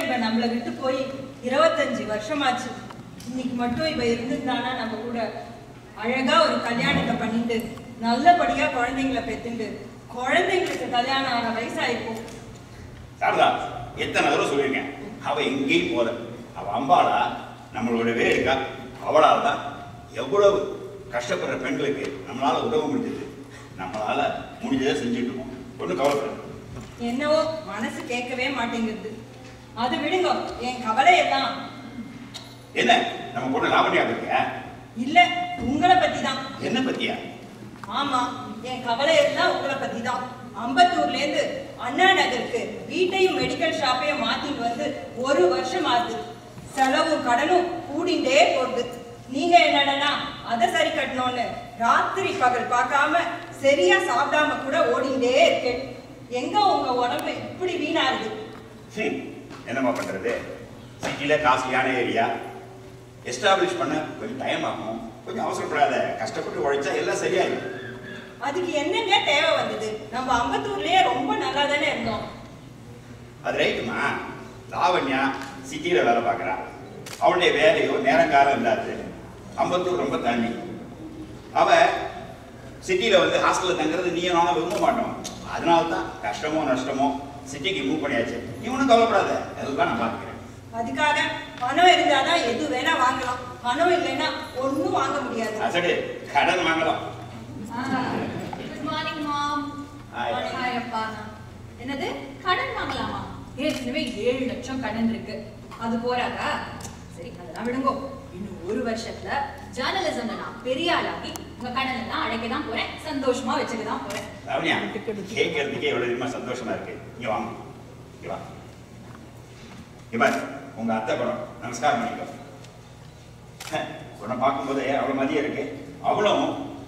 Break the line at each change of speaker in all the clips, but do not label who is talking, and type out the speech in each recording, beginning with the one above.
இவ நம்மளை விட்டு போய் இருபத்தஞ்சு வருஷமாச்சு இன்னைக்கு மட்டும் இவ இருந்திருந்தானா நம்ம கூட அழகா ஒரு கல்யாணத்தை பண்ணிட்டு நல்லபடியா குழந்தைங்களை பெத்துண்டு குழந்தைங்களுக்கு கல்யாணம் ஆன வயசாயிருக்கும்
சாரதா எத்தனை தடவை சொல்லியிருக்கேன் அவ எங்கேயும் போல அவ அம்பாளா நம்மளோடவே இருக்கா அவளால் தான் எவ்வளவு கஷ்டப்படுற பெண்களுக்கு நம்மளால உதவ முடிஞ்சது நம்மளால முடிஞ்சதை செஞ்சுட்டு இருக்கோம் ஒன்றும் கவலைப்பட
என்னவோ மனசு கேட்கவே மாட்டேங்குது அது விடுங்க என் கவலை எல்லாம்
என்ன நம்ம பொண்ணு லாவணியா இருக்க
இல்ல உங்களை பத்தி தான்
என்ன பத்தியா
ஆமா என் கவலை எல்லாம் உங்களை பத்தி தான் அம்பத்தூர்ல இருந்து அண்ணா நகருக்கு வீட்டையும் மெடிக்கல் ஷாப்பையும் மாத்திட்டு வந்து ஒரு வருஷம் ஆகுது செலவும் கடனும் கூடிண்டே போகுது நீங்க என்னடனா அதை சரி கட்டணும்னு ராத்திரி பகல் பார்க்காம சரியா சாப்பிடாம கூட ஓடிண்டே இருக்கேன் எங்க உங்க உடம்பு இப்படி வீணாருது
ஹம், என்னம்மா பண்றது சிட்டில காஸ்ட்லியான ஏரியா எஸ்டாப்ளிஷ் பண்ண கொஞ்சம் டைம் ஆகும் கொஞ்சம் அவசரப்படாத கஷ்டப்பட்டு உழைச்சா எல்லாம் சரியாயிடும்
அதுக்கு என்னங்க தேவை வந்தது நம்ம அம்பத்தூர்லயே ரொம்ப நல்லா தானே இருந்தோம்
அது ரைட்டுமா லாவண்யா சிட்டியில் வேலை பார்க்குறா அவளுடைய வேலையோ நேரங்காலம் இல்லாது அம்பத்தூர் ரொம்ப தண்ணி அவ சிட்டியில் வந்து ஹாஸ்டலில் தங்குறது நீயும் நானும் விரும்ப மாட்டோம் அதனால தான் கஷ்டமோ நஷ்டமோ சிட்டிக்கு மூவ் பண்ணியாச்சு நீ ஒன்றும் கவலைப்படாத அதுதான் நான் பார்த்துக்கிறேன்
அதுக்காக பணம் இருந்தாதான் எது வேணா வாங்கலாம் பணம் இல்லைன்னா ஒண்ணும் வாங்க முடியாது
அசடு கடன் வாங்கலாம்
good morning mom
Hi.
Hi அப்பா என்னது கடன் வாங்கலாமா ஏற்கனவே ஏழு லட்சம் கடன் இருக்கு அது போறாதா சரி அதெல்லாம் விடுங்கோ இன்னும் ஒரு வருஷத்துல ஜேர்னலிசம்ல நான் பெரிய ஆளாகி உங்க கடன் எல்லாம் அழைக்க தான் போறேன் சந்தோஷமா வச்சுக்க தான் போறேன்
லாவண்யா கேட்கறதுக்கே எவ்வளவு விதமா சந்தோஷமா இருக்கு இங்க வாங்க இங்க வா இங்க பாரு உங்க அத்தை படம் நமஸ்காரம் பண்ணிக்கோ உன்னை பார்க்கும்போதே அவ்வளவு மதியம் இருக்கு அவளும்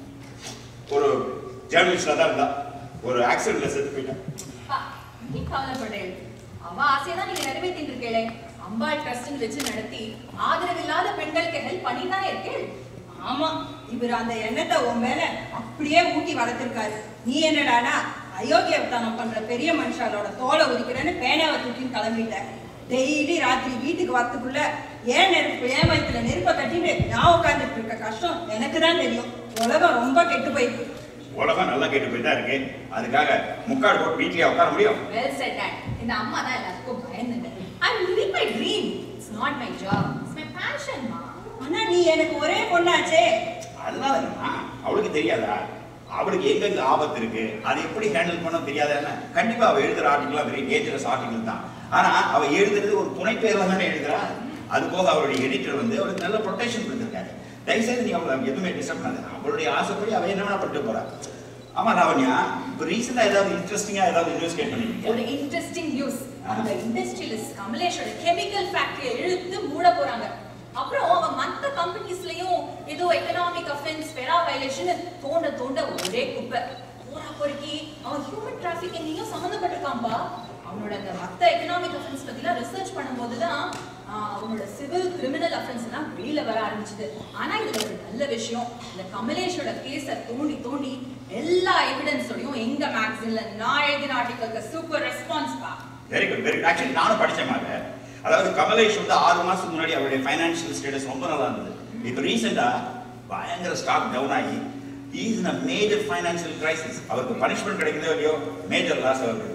ஒரு ஜேர்னலிஸ்டா தான் இருந்தா ஒரு ஆக்சிடென்ட்ல செத்து போயிட்டான்
அப்பா, நீ கவலைப்படுறேன் அவ ஆசையதான் நீங்க நிறைவேற்றிட்டு இருக்கேளே அம்பாள் ட்ரஸ்ட் வச்சு நடத்தி ஆதரவில்லாத பெண்களுக்கு ஹெல்ப் பண்ணிட்டு தான் இருக்கேள்
ஆமா இவர் அந்த எண்ணத்தை உன் மேல அப்படியே ஊட்டி வளர்த்திருக்காரு நீ என்னடானா அயோக்கியத்தனம் பண்ற பெரிய மனுஷாலோட தோலை உரிக்கிறேன்னு பேனாவை தூக்கின்னு கிளம்பிட்ட டெய்லி ராத்திரி வீட்டுக்கு வரத்துக்குள்ள ஏன் நெருப்பு ஏன் வயிற்றுல நெருப்பை கட்டிட்டு நான் உட்கார்ந்துட்டு இருக்க கஷ்டம் எனக்கு தான் தெரியும் உலகம் ரொம்ப கெட்டு போயிருக்கு
உலகம் நல்லா கேட்டு போய் தான் இருக்கு அதுக்காக முக்காடு போட்டு வீட்லயே உட்கார முடியும்
வெல் செட் டாட் இந்த அம்மா தான் எல்லாத்துக்கும் பயந்துட்டேன் I am living my dream it's not my job it's my passion மா
ஆனா நீ எனக்கு ஒரே பொண்ணாச்சே
அதனால என்னம்மா அவளுக்கு தெரியாதா அவளுக்கு எங்கெங்க ஆபத்து இருக்கு அதை எப்படி ஹேண்டில் பண்ண தெரியாதானே கண்டிப்பா அவ எழுதுற ஆர்டிகலாம் வெரி டேஞ்சரஸ் ஆர்டிகல் தான் ஆனா அவ எழுதுறது ஒரு துணை பேர்ல தானே எழுதுறா அது போக அவருடைய எடிட்டர் வந்து அவளுக்கு நல்ல ப்ரொடெக்ஷன் கொடுத்துருக்காரு தயவுசெய்து நீ அவளை எதுவுமே டிஸ்டர்ப் பண்ணாத அவளுடைய ஆசைப்படி அவ என்ன வேணா பண்ணிட்டு போறா ஆமா லாவண்யா இப்போ ரீசெண்டா ஏதாவது இன்ட்ரெஸ்டிங்கா ஏதாவது இன்வெஸ்டிகேட் பண்ணிருக்கியா
ஒரு இன்ட்ரெஸ்டிங் நியூஸ் அந்த இண்டஸ்ட்ரியலிஸ்ட் கமலேஷோட கெமிக்கல் ஃபேக்டரியை இழுத்து மூட போறாங்க அப்புறம் அவன் மத்த கம்பெனிஸ்லயும் ஏதோ எக்கனாமிக் அஃபென்ஸ் ஃபெரா வயலேஷன் தோண்ட தோண்ட ஒரே குப்பை போரா பொறுக்கி அவன் ஹியூமன் டிராஃபிக்கிங்லயும் சம்மந்தப்பட்டிருக்கான்பா அவனோட அந்த மத்த எக்கனாமிக் அஃபென்ஸ் பத்திலாம் ரிசர்ச் பண்ணும்போது தான் அவனோட சிவில் கிரிமினல் அஃபென்ஸ் எல்லாம் வெளியில வர ஆரம்பிச்சது ஆனா இதுல ஒரு நல்ல விஷயம் இந்த கமலேஷோட கேஸை தோண்டி தோண்டி எல்லா எவிடன்ஸோடையும் எங்க மேக்சின்ல நான் எழுதின ஆர்டிக்கலுக்கு சூப்பர் ரெஸ்பான்ஸ் பா
very good very good actually நானும் படிச்சேன் மாதிரி அதாவது கமலேஷ் வந்து ஆறு மாசத்துக்கு முன்னாடி அவருடைய ஃபைனான்ஷியல் ஸ்டேட்டஸ் ரொம்ப நல்லா இருந்தது இப்போ ரீசெண்டா பயங்கர ஸ்டாக் டவுன் ஆகி is in a major financial crisis அவருக்கு பனிஷ்மெண்ட் கிடைக்குதோ இல்லையோ மேஜர் லாஸ் அவருக்கு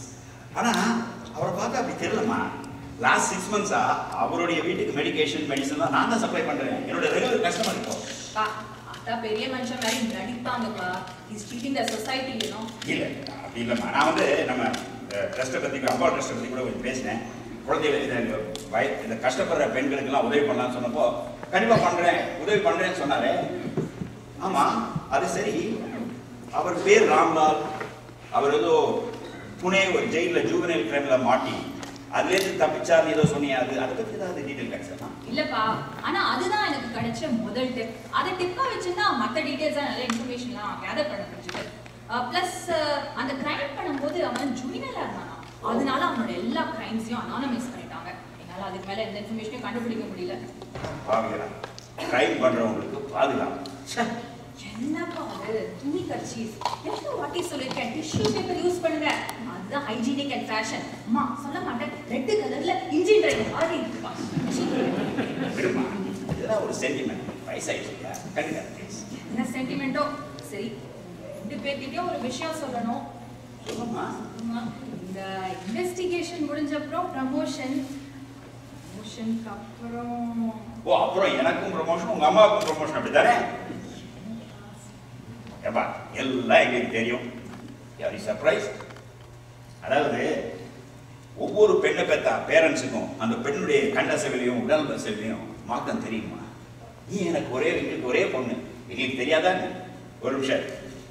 ஆனா அவரை பார்த்தா அப்படி தெரியலமா லாஸ்ட் சிக்ஸ் மந்த்ஸா அவருடைய வீட்டுக்கு மெடிகேஷன் மெடிசன்லாம் நான் தான் சப்ளை பண்றேன் என்னோட ரெகுலர் கஸ்டமர் இப்போ
பா அதான் பெரிய மனுஷன் மாதிரி நடிப்பாங்கப்பா is treating the society you know
இல்ல அப்படி இல்லைம்மா நான் வந்து நம்ம ட்ரஸ்ட்டை பற்றி அப்பா ட்ரஸ்ட்டை பற்றி கூட கொஞ்சம் பேசினேன் குழந்தைகள் இந்த வய இந்த கஷ்டப்படுற பெண்களுக்கெல்லாம் உதவி பண்ணலாம்னு சொன்னப்போ கண்டிப்பாக பண்ணுறேன் உதவி பண்ணுறேன்னு சொன்னாரே ஆமாம் அது சரி அவர் பேர் ராம்லால் அவர் ஏதோ புனே ஒரு ஜெயிலில் ஜூவனைல் கிரைமில் மாட்டி அதுலேருந்து தப்பிச்சார்னு ஏதோ சொன்னீங்க அது அதை பற்றி ஏதாவது டீட்டெயில் கிடைச்சா
இல்லப்பா ஆனா அதுதான் எனக்கு கிடைச்ச முதல் டிப் அதை டிப்பா வச்சிருந்தா மத்த டீடைல்ஸா நல்ல இன்ஃபர்மேஷன்லாம் கேதர் பண்ண முடிஞ்சது ப்ளஸ் அந்த கிரைம் பண்ணும்போது அவன் ஜுவினலா இருந்தானா அதனால அவனோட எல்லா கிரைம்ஸையும் அனானமைஸ் பண்ணிட்டாங்க என்னால அதுக்கு மேல எந்த இன்ஃபர்மேஷனையும் கண்டுபிடிக்க முடியல
பாவீங்களா கிரைம் பண்ணுறவங்களுக்கு பாதுகாப்பு ச்சே.
என்னப்பா அது துணி கர்ச்சீஸ் எத்தனை வாட்டி சொல்லிருக்கேன் டிஷ்யூ பேப்பர் யூஸ் பண்ணுங்க அது அதுதான் ஹைஜீனிக் அண்ட் ஃபேஷன் அம்மா சொல்ல மாட்டேன் ரெட் கலர்ல இன்ஜின் டிரைவர் மாதிரி இருக்குப்பா
விடுமா இதெல்லாம் ஒரு சென்டிமெண்ட் வயசாயிடுச்சு இல்லையா கண்டிப்பா ப்ளீஸ்
என்ன சென்டிமெண்ட்டோ சரி ரெண்டு பேர்கிட்டயும் ஒரு விஷயம் சொல்லணும்
சொல்லுமா
ஆமா, இந்த இன்வெஸ்டிகேஷன் முடிஞ்ச அப்புறம் ப்ரமோஷன் ப்ரமோஷனுக்கு அப்புறம்
ஓ அப்புறம் எனக்கும் ப்ரொமோஷன் உங்க அம்மாவுக்கும் ப்ரொமோஷன் அப்படித்தானே ஏப்பா எல்லாம் எங்களுக்கு தெரியும் யாரி சர்ப்ரைஸ் அதாவது ஒவ்வொரு பெண்ணை பெத்த பேரண்ட்ஸுக்கும் அந்த பெண்ணுடைய கண் அசைவிலையும் உடல் அசைவிலையும் மாற்றம் தெரியுமா நீ எனக்கு ஒரே எங்களுக்கு ஒரே பொண்ணு எங்களுக்கு தெரியாதானே ஒரு நிமிஷம்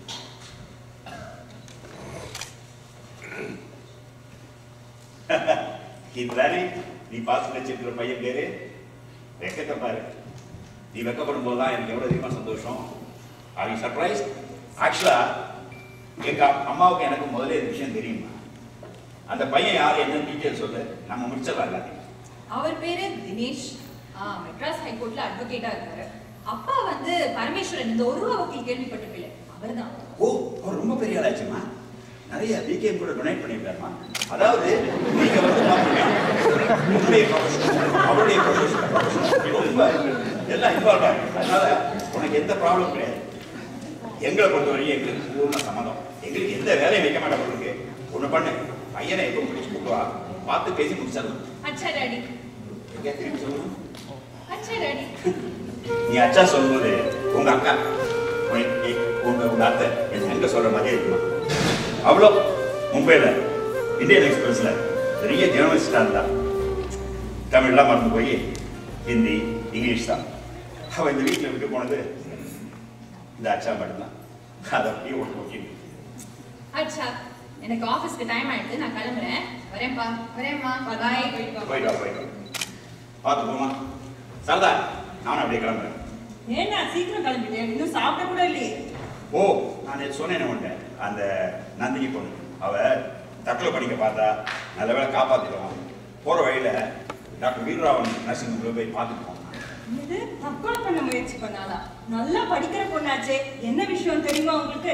இதுதானே நீ பார்த்து வச்சிருக்கிற பையன் பேரு வெக்கத்தை பாரு நீ வெக்கப்படும் போதுதான் எனக்கு எவ்வளவு அதிகமா சந்தோஷம் ஆர் யூ சர்ப்ரைஸ் ஆக்சுவலா எங்க அம்மாவுக்கு எனக்கு முதல்ல இந்த விஷயம் தெரியுமா அந்த பையன் யார் என்ன டீட்டெயில் சொல்லு நம்ம முடிச்சிடலாம் எல்லாத்தையும்
அவர் பேரு தினேஷ் ஆ, மெட்ராஸ் ஹைகோர்ட்ல அட்வொகேட்டா இருக்காரு அப்பா வந்து பரமேஸ்வரன் இந்த ஒரு வக்கீல் கேள்விப்பட்டிருப்பில்ல அவர்தான்
ஓ அவர் ரொம்ப பெரிய ஆளாச்சுமா நிறைய பிகேம் கூட டொனேட் பண்ணியிருக்காருமா அதாவது நீங்க வந்து பாத்தீங்க உன்னுடைய ப்ரொஃபஷன் அவருடைய ப்ரொஃபஷன் ரொம்ப எல்லாம் இன்வால்வ் ஆகும் அதனால உனக்கு எந்த ப்ராப்ளம் கிடையாது எங்களை பொறுத்தவரைக்கும் எங்களுக்கு பூர்ண சம்மதம் எங்களுக்கு எந்த வேலையும் வைக்க மாட்டோம் உங்களுக்கு ஒண்ணு பண்ணு பையனை எப்போ முடிச்சு கூட்டு வா பார்த்து பேசி முடிச்சிடலாம்
அச்சா டாடி
எங்க திரும்பி சொல்லணும்
அச்சா டாடி
நீ அச்சா சொல்லும்போது உங்க அக்கா உன் எ- உங்க உங்க அத்தை என் அங்க சொல்ற மாதிரியே இருக்குமா அவ்வளோ மும்பைல இந்தியன் எக்ஸ்பிரஸ்ல பெரிய ஜேர்னலிஸ்டா இருந்தா தமிழ்லாம் மறந்து போய் ஹிந்தி இங்கிலீஷ் தான் அவ இந்த வீட்டில் விட்டு போனது இந்த அச்சா மட்டும்தான் அதை அப்படியே ஒட்டு ஓட்டி
அச்சா எனக்கு ஆபீஸ்க்கு டைம் ஆயிடுது நான் கிளம்புறேன் வரேன்ப்பா வரேன்மா பாய்
போயிட்டு வா போயிட்டு வா பார்த்து போமா சரதா நானும் அப்படியே கிளம்புறேன்
ஏன்னா சீக்கிரம் கிளம்பிட்டேன் இன்னும் சாப்பிட கூட இல்லையே
ஓ நான் நேத்து சொன்னேன் உன்ட்ட அந்த நந்தினி பொண்ணு அவ தற்கொலை படிக்க பார்த்தா நல்ல வேளை காப்பாத்திடுவான் போற வழியில டாக்டர் வீரராவன் நர்சிங் ஹோம்ல போய் பார்த்துட்டு போனான்
இது தற்கொலை பண்ண முயற்சி பண்ணாளா நல்லா படிக்கிற பொண்ணாச்சே என்ன விஷயம் தெரியுமா உங்களுக்கு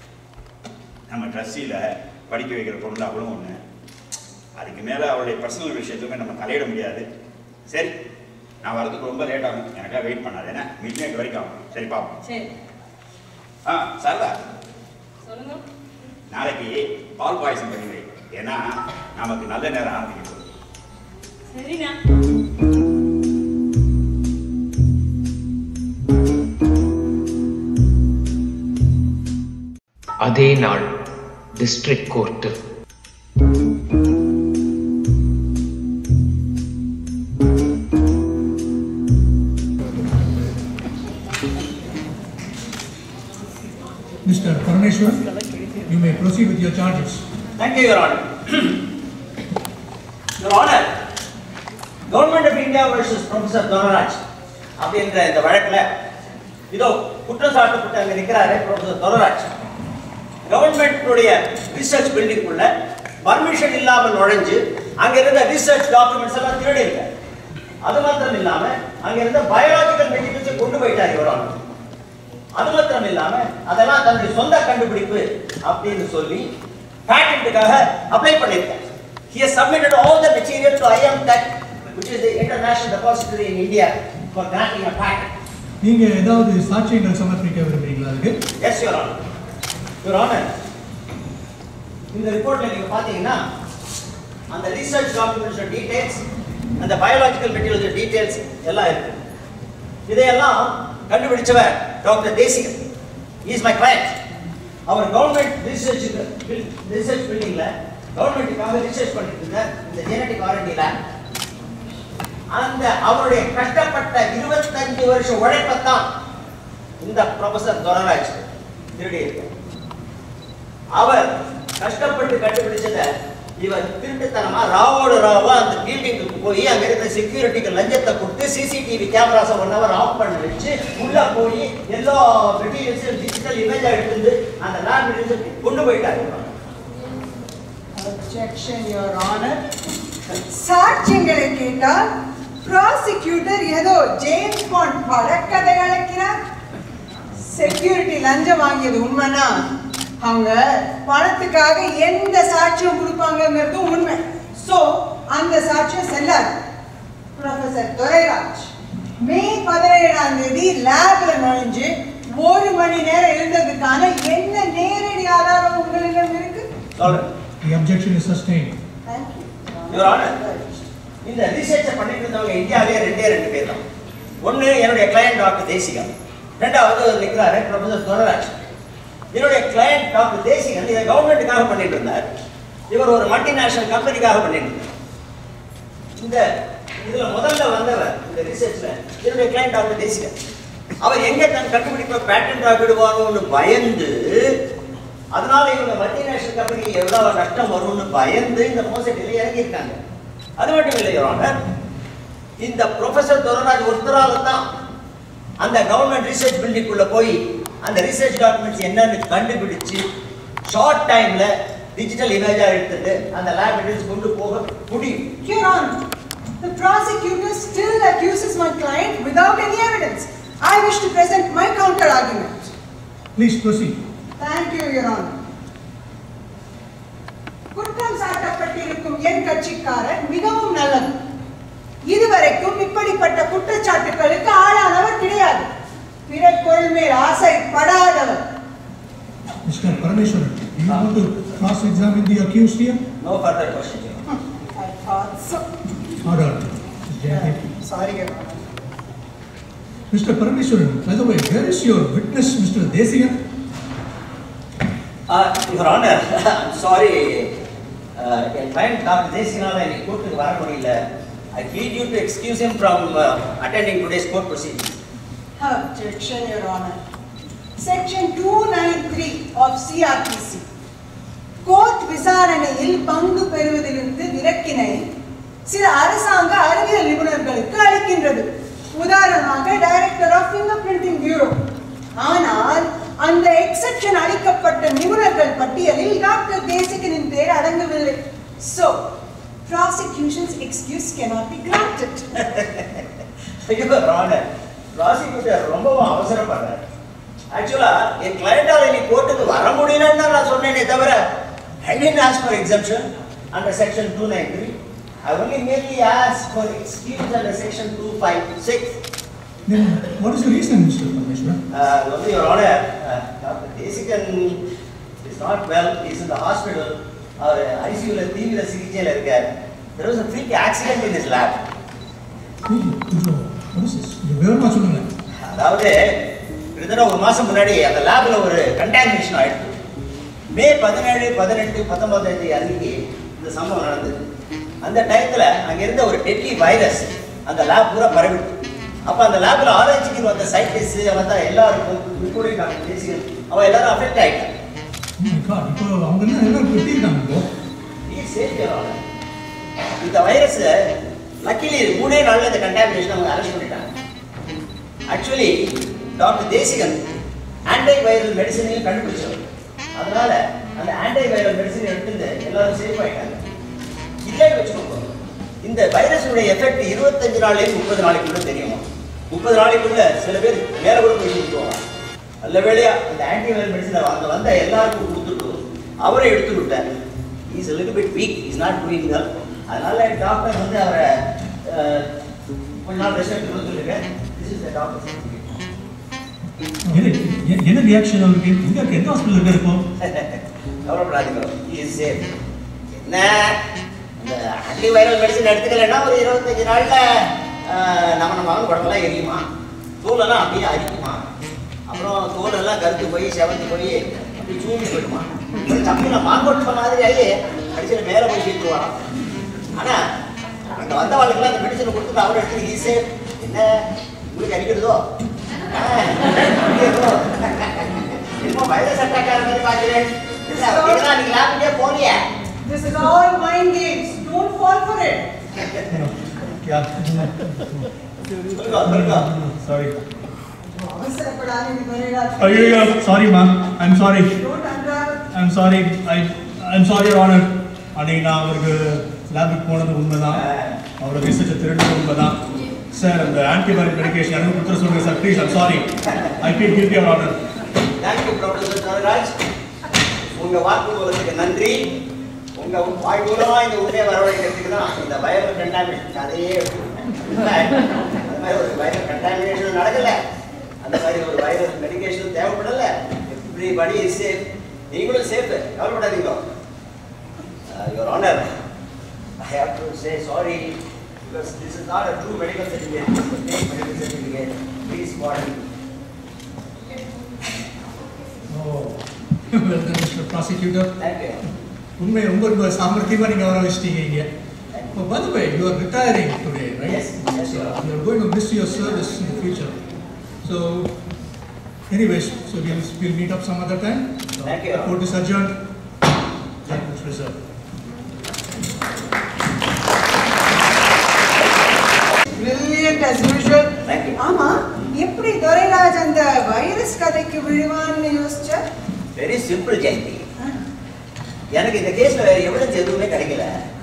நம்ம ட்ரஸ்டியில் படிக்க வைக்கிற பொண்ணு அவளும் ஒன்று அதுக்கு மேலே அவளுடைய பர்சனல் விஷயத்துமே நம்ம தலையிட முடியாது சரி நான் வரதுக்கு ரொம்ப லேட் ஆகும் எனக்காக வெயிட் பண்ணாது ஏன்னா மிட் நைட் வரைக்கும் ஆகும் சரி பார்ப்போம்
சரி
ஆ சரதா
சொல்லுங்க
நாளைக்கு பால் பாயசம் பண்ணி வை ஏன்னா நமக்கு நல்ல நேரம் ஆரம்பிக்க போகுது
சரிண்ணா
அதே நாள் district court
Mr. Parameshwar, you may proceed with your charges.
Thank you, Your Honor. Your Honor, Government of India versus Professor Doraraj அப்படின்ற இந்த வழக்குல இதோ குற்றம் சாட்டப்பட்டு அங்க நிற்கிறாரு ப்ரொஃபசர் தொரராஜ் கவர்மெண்ட்டுடைய ரிசர்ச் பில்டிங்குள்ள பர்மிஷன் இல்லாமல் நுழைஞ்சு அங்க இருந்த ரிசர்ச் டாக்குமெண்ட்ஸ் எல்லாம் திருடி இருக்காரு அது மாத்திரம் இல்லாம அங்க இருந்த பயாலஜிக்கல் மெட்டீரியல்ஸ் கொண்டு போயிட்டார் இவரான அது மாத்திரம் இல்லாம அதெல்லாம் தன்னுடைய சொந்த கண்டுபிடிப்பு அப்படின்னு சொல்லி பேட்டன்ட்டுக்காக அப்ளை பண்ணியிருக்கார் He has submitted all the material to IM Tech, which is the international depository in India, for granting a patent.
நீங்க ஏதாவது சாட்சியங்கள் சமர்ப்பிக்க விரும்புறீங்களா அதுக்கு
Yes, Your Honor. Your Honor, இந்த ரிப்போர்ட்ல நீங்க பாத்தீங்கன்னா அந்த ரிசர்ச் டாக்குமெண்ட்ஸ் டீடைல்ஸ் அந்த பயாலஜிக்கல் மெட்டீரியல்ஸ் டீடைல்ஸ் எல்லாம் இருக்கு இதையெல்லாம் கண்டுபிடிச்சவர் doctor Desikan is my client அவர் கவர்மெண்ட் ரிசர்ச் ரிசர்ச் பில்டிங்ல கவர்மெண்ட்டுக்காக ரிசர்ச் பண்ணிட்டு இருந்த இந்த ஜெனடிக் ஆர்என்டி லேப் அந்த அவருடைய கஷ்டப்பட்ட இருபத்தஞ்சு வருஷம் உழைப்பத்தான் இந்த ப்ரொஃபசர் துரராஜ் திருடி இருக்கார் அவர் கஷ்டப்பட்டு கண்டுபிடிச்சத இவர் திருட்டுத்தனமா ராவோட ராவா அந்த பில்டிங்குக்கு போய் அங்க இருக்கிற செக்யூரிட்டிக்கு லஞ்சத்தை கொடுத்து சிசிடிவி கேமராஸை ஒன் ஹவர் ஆஃப் பண்ணி வச்சு உள்ள போய் எல்லா மெட்டீரியல்ஸும் டிஜிட்டல் இமேஜா எடுத்து அந்த லேப் மெட்டீரியல்ஸ் கொண்டு போயிட்டாரு
Objection, Your Honor. சாட்சியங்களை கேட்டால் ப்ராசிக்யூட்டர் ஏதோ ஜேம்ஸ் பாண்ட் படக்கதை அழைக்கிறார் செக்யூரிட்டி லஞ்சம் வாங்கியது உண்மைனா அவங்க பணத்துக்காக எந்த சாட்சியம் கொடுப்பாங்கங்கிறதும் உண்மை சோ அந்த சாட்சியம் செல்லாது ப்ரொஃபசர் துரைராஜ் மே பதினேழாம் தேதி லேப்ல நுழைஞ்சு ஒரு மணி நேரம் இருந்ததுக்கான என்ன நேரடி ஆதாரம் உங்களிடம் இருக்கு
சொல்றேன்
The objection is sustained.
Thank you
Your Honor. இந்த ரிசர்ச்சை பண்ணிட்டு இருந்தவங்க இந்தியாவிலே ரெண்டே ரெண்டு பேர் தான் ஒன்று என்னுடைய கிளையண்ட் டாக்டர் தேசிகன் ரெண்டாவது நிற்கிறாரு ப்ரொஃபசர் துரராஜ் என்னுடைய கிளையண்ட் டாக்டர் தேசிகன் இதை கவர்மெண்ட்டுக்காக பண்ணிட்டு இருந்தார் இவர் ஒரு மல்டிநேஷனல் கம்பெனிக்காக பண்ணிட்டு இருந்தார் இந்த இதுல முதல்ல வந்தவர் இந்த ரிசர்ச்ல என்னுடைய கிளையண்ட் டாக்டர் தேசிகன் அவர் எங்க தன் கண்டுபிடிப்பை பேட்டன்ட் ஆகிடுவானோன்னு பயந்து அதனால இவங்க மல்டிநேஷனல் கம்பெனிக்கு எவ்வளவு நஷ்டம் வரும்னு பயந்து இந்த மோசடியில இறங்கியிருக்காங்க அது மட்டும் இல்லை Your Honor. இந்த ப்ரொஃபசர் துரராஜ் ஒருத்தரால தான் அந்த கவர்மெண்ட் ரிசர்ச் பில்டிங்குள்ள போய் அந்த ரிசர்ச் டாக்குமெண்ட்ஸ் என்னன்னு கண்டுபிடிச்சு ஷார்ட் டைம்ல டிஜிட்டல் இமேஜா எடுத்துட்டு அந்த லேபரேட்டரிஸ் கொண்டு போக முடியும்
Your Honor, the prosecutor still accuses my client without any evidence. I wish to present my counter argument.
Please proceed.
Thank you, Your Honor. குற்றம் சாட்டப்பட்டிருக்கும் என் கட்சிக்காரர் மிகவும் நல்லவர் இதுவரைக்கும் இப்படிப்பட்ட குற்றச்சாட்டுகளுக்கு ஆளானவர் கிடையாது பிறப்பொருள் மேல் ஆசைப்படாதவர்
Mr. Parameswaran, do you want to cross-examine the accused here?
No further question
I thought so.
Order. Ms. Jayanti.
Sorry, Your Honor.
Mr. Parameswaran, by the way, where is your witness, Mr. Desigan?
Your honour sorry என் client doctor தேசிகனால இன்னைக்கு கோர்ட்டுக்கு வர முடியல I plead you to excuse him from attending today's court proceedings
Objection, Your Honor. Section 293 of CRPC. Court விசாரணையில் பங்கு பெறுவதிலிருந்து விலக்கினை சில அரசாங்க அறிவியல் நிபுணர்களுக்கு அளிக்கின்றது உதாரணமாக director of finger printing bureau ஆனால் அந்த எக்ஸெப்ஷன் அளிக்கப்பட்ட நிபுணர்கள் பட்டியலில் டாக்டர் தேசிகனின் பேர் அடங்கவில்லை so prosecution's excuse cannot be granted
your honour prosecutor ரொம்பவும் அவசரப்படுறாரு ஆக்சுவலா என் கிளையண்டால நீ கோர்ட்டுக்கு வர முடியலன்னு தான் நான் சொன்னேனே தவிர I didn't ask for exemption under section two nine three I only merely ask for excuse under section two five six
Then what is the reason, Mr. Parameswaran?
அது வந்து your honour doctor Desikan is not well is in the hospital அவர் ஐசியூல தீவிர சிகிச்சையில் இருக்கார் there was a freak accident in his lab
கொஞ்சம் what is this? இது விவரமா சொல்லுங்க
அதாவது கிட்டத்தட்ட ஒரு மாசம் முன்னாடி அந்த லேப்ல ஒரு கண்டாமினேஷன் ஆயிடுச்சு மே பதினேழு பதினெட்டு பத்தொன்பதாம் தேதி அன்னைக்கு இந்த சம்பவம் நடந்தது அந்த டயத்துல அங்க இருந்த ஒரு டெட்லி வைரஸ் அந்த லேப் பூரா பரவிட்டு அப்ப அந்த லேப்ல ஆராய்ச்சிக்கு வந்த சயின்டிஸ்ட் அவன் தான் எல்லாருக்கும் இன்க்ளூடிங் டாக்டர் தேசிகன் அவன் எல்லாரும் அஃபெக்ட் ஆயிட்டான்
Oh my God, இப்போ அவங்க என்ன என்ன வெட்டியிருக்காங்க இப்போ
Please save your honor. இந்த வைரஸ் லக்கிலி மூணே நாள்ல இந்த கண்டாமினேஷன் அவங்க அரெஸ்ட் பண்ணிட்டாங்க actually doctor Desikan anti viral மெடிசனையும் கண்டுபிடிச்சவர் அதனால அந்த ஆன்டை வைரல் மெடிசன் எடுத்து எல்லாரும் சேஃப் ஆயிட்டாங்க இல்லைன்னு வச்சுக்கோங்க இந்த வைரஸுடைய எஃபெக்ட் இருபத்தஞ்சு நாள்லேருந்து முப்பது நாளைக்குள்ள தெரியும் முப்பது நாளைக்குள்ள சில பேர் மேல கூட போய் சுற்றுவாங்க நல்ல வேளையா இந்த ஆன்டி வைரல் மெடிசனை அங்க வந்த எல்லாருக்கும் கொடுத்துட்டு அவரை எடுத்து விட்டார் is little bit weak is not doing well அதனால டாக்டர் வந்து அவரை அஹ், கொஞ்ச நாள் ரெஸ்ட் எடுத்து கொடுத்துருக்கேன் திஸ் இஸ் த டாக்டர்
என்ன எ- என்ன ரியாக்ஷன் அவருக்கு எங்க இருக்கு எந்த ஹாஸ்பிட்டல் இருக்க இருக்கும்
கவலைப்படாதீங்க இஸ் சேஃப் என்ன இந்த ஆன்டி வைரல் மெடிசன் எடுத்துக்கலைன்னா ஒரு இருபத்தஞ்சு நாள்ல அஹ், நம்ம நம்ம வந்து உடம்பெல்லாம் எரியுமா தோலெல்லாம் அப்படியே அரிக்குமா அப்புறம் தோலெல்லாம் கருத்து போய் செவந்து போய் அப்படி சூழ்ந்து போயிடுமா சப்பின மாங்கொட்ட மாதிரி ஆகி அடிச்சுட்டு மேலே போய் சேர்த்துருவாராம் ஆனா அங்க வந்தவளுக்கெல்லாம் அந்த மெடிசனை கொடுத்துட்டு அவர் எடுத்து ஈஸே என்ன உங்களுக்கு அடிக்கிறதோ ஆஹ், அடிக்கிறதோ. என்னமோ வைரஸ் அட்டாக் ஆகிற மாதிரி பார்க்கிறேன் இல்ல, அப்படின்னா நீங்க லேப்லயே போலியே
This is all mind games. Don't fall for it.
சொல்லுங்க சொல்லுங்க
சாரி
அவசரப்படாதீங்க துரைராஜ்.
ஐயோ sorry ma'am I'm sorry
Don't unravel.
I'm sorry I I'm sorry honour அன்னைக்கு நான் அவருக்கு லேபுக்கு போனது உண்மைதான் அவரோட ரிசர்ச்சை திருடுறது உண்மைதான் சார் அந்த ஆன்டிபயோட்டிக் மெடிகேஷன் எனக்கு கொடுத்துட சொல்லுங்க sir please I'm sorry I feel guilty அவர் ஆனர்
தேங்க்யூ ப்ரொஃபசர் தவராஜ் உங்க வாக்குமூலத்துக்கு நன்றி உங்க வாய் மூலமா இந்த உண்மையை வரவழைக்கிறதுக்கு தான் இந்த வைரல் கண்டாமினேஷன் கதையே எடுத்துக்கிட்டேன். அந்த மாதிரி ஒரு வைரல் கண்டாமினேஷன் நடக்கல அந்த மாதிரி ஒரு வைரல் மெடிகேஷன் தேவைப்படல எவ்ரிபடி இஸ் சேஃப் நீங்களும் சேஃப் கவலைப்படாதீங்க your honour I have to say sorry because this is not a true medical certificate fake medical certificate please for
Oh, well done, Mr. Prosecutor.
Thank you
உண்மை ரொம்ப ரொம்ப சாமர்த்தியமா நீங்க வர வச்சிட்டீங்க இங்க Oh, by the way, you are retiring today, right?
Yes, yes, you are.
You are going to miss your service in the future. So, anyways, so we'll, we'll meet up some other time. So,
Thank you.
The court is adjourned. Judgment is reserved.
Brilliant as usual.
Thank you.
ஆமா எப்படி துரைராஜ் அந்த virus கதைக்கு விழுவான்னு யோசிச்ச
very simple Jayanthi எனக்கு இந்த கேஸ்ல வேற evidence எதுவுமே கிடைக்கல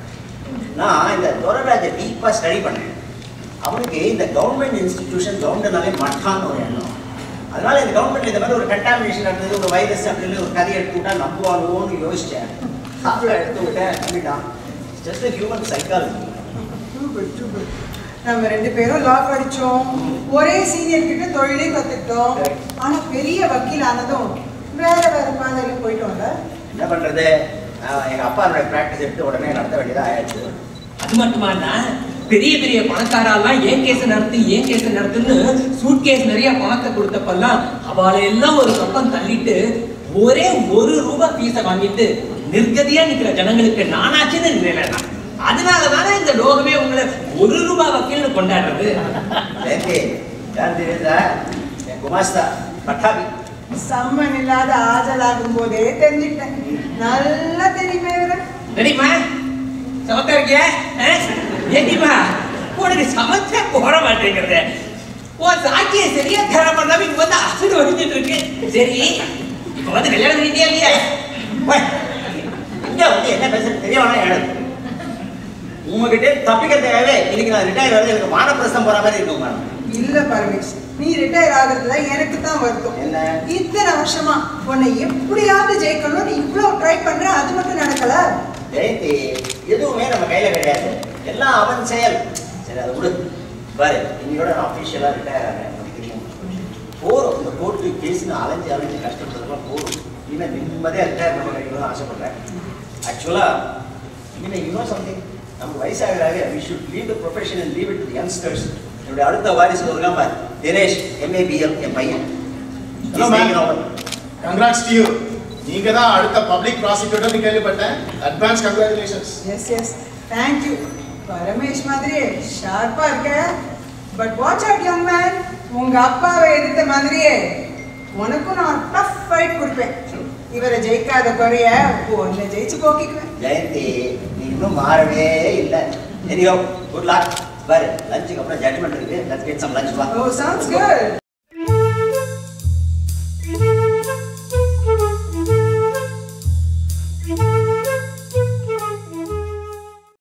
நான் இந்த துரராஜை டீப்பா ஸ்டடி பண்ணேன் அவனுக்கு இந்த கவர்மெண்ட் இன்ஸ்டிடியூஷன் கவர்மெண்ட்னாலே மட்டான்னு ஒரு எண்ணம் அதனால இந்த கவர்மெண்ட் இந்த மாதிரி ஒரு கண்டாமினேஷன் நடந்தது ஒரு வைரஸ் அப்படின்னு ஒரு கதையை எடுத்து விட்டா நம்புவானுவோன்னு யோசிச்சேன் அப்புறம் எடுத்து விட்டேன் நம்பிட்டான் just human psychology
Stupid, stupid. நம்ம ரெண்டு பேரும் லா படிச்சோம் ஒரே சீனியர் கிட்ட தொழிலே கத்துக்கிட்டோம்
Correct.
ஆனா பெரிய வக்கீல் ஆனதும் வேற வேற பாதையில போயிட்டோம்ல
என்ன பண்றது நான் எங்க அப்பாவோட பிராக்டிஸ் எடுத்து உடனே நடத்த வேண்டியதா ஆயிடுச்சு
அது மட்டுமாண்ணா பெரிய பெரிய பணக்காரெல்லாம் ஏன் கேஸ் நடத்து ஏன் கேஸ் நடத்துன்னு சூட் கேஸ் நிறைய பணத்தை கொடுத்தப்பெல்லாம் அவளை எல்லாம் ஒரு பக்கம் தள்ளிட்டு ஒரே ஒரு ரூபாய் ஃபீஸை வாங்கிட்டு நிர்கதியா நிக்கிற ஜனங்களுக்கு நானாச்சுன்னு நினைக்கிறேன் அதனால தானே இந்த லோகமே உங்களை ஒரு ரூபாய் வக்கீல்னு கொண்டாடுறது
ஜெயந்தி யார் தெரியுதா என் குமாஸ்தா பட்டாபி
சம்மன் இல்லாத ஆஜலாகும் போதே தெரிஞ்சுக்கிட்டேன் நல்லா தெரியுமே இவரை
தெரியுமா சமத்தா இருக்கிய ஏடிமா உனக்கு சமத்தா போட மாட்டேங்கிறது உன் சாட்சியை சரியா தரம் பண்ணாம இங்க வந்து அசடு வடிஞ்சிட்டு இருக்கு சரி இப்ப வந்து கல்யாணம் பண்ணிட்டியா இல்லையா
ஓய், இங்க வந்து என்ன பேசுறது தெரிய வேணாம் எனக்கு உங்ககிட்ட தப்பிக்கிறதுக்காகவே இன்னைக்கு நான் ரிட்டையர் ஆகுது எனக்கு வானப்பிரஸ்தம் போற மாதிரி இருக்கும் மேடம்
இல்ல பரமேஷ் நீ ரிட்டையர் ஆகுறதுல எனக்கு தான் வருத்தம்
என்ன?
இத்தனை வருஷமா உன்னை எப்படியாவது ஜெயிக்கணும்னு இவ்வளவு ட்ரை பண்ற அது மட்டும் நடக்கல
ஜெயந்தி எதுவுமே நம்ம கையில கிடையாது எல்லாம் அவன் செயல் சரி அதை விடு பாரு இன்னையோட நான் அஃபீஷியலா ரிட்டையர் ஆகிறேன் எனக்கு தெரியும் போறோம் இந்த கோர்ட்டு கேஸ்னு அலைஞ்சு அலைஞ்சு கஷ்டப்படுறதுலாம் போறோம் இனிமே நிம்மதியா ரிட்டையர் பண்ண கிடைக்கணும்னு ஆசைப்படுறேன் ஆக்சுவலா இனிமே இன்னும் சம்திங் நம்ம வயசாகிறாக we should leave the profession and leave it to youngsters என்னுடைய அடுத்த வாரிசு இருக்காம தினேஷ் எம்ஏபிஎல் என் பையன்
Hello, ma'am. Congrats to you நீங்க தான் அடுத்த பப்ளிக் ப்ராசிக்யூட்டர்னு கேள்விப்பட்டேன் advance congratulations
yes yes thank you Paramesh மாதிரியே ஷார்ப்பா இருக்க but watch out young man உங்க அப்பாவை எதிர்த்த மாதிரியே உனக்கும் நான் டஃப் ஃபைட் கொடுப்பேன் இவரை ஜெயிக்காத குறைய உன்னை ஜெயிச்சு போக்கிக்குவேன்
ஜெயந்தி நீ இன்னும் மாறவே இல்லை எனியோ குட் லாக் பாரு லஞ்சுக்கு அப்புறம் ஜட்மெண்ட் இருக்கு லெட்ஸ் கெட் சம் லஞ்ச் வா
ஓ சவுண்ட்ஸ் குட்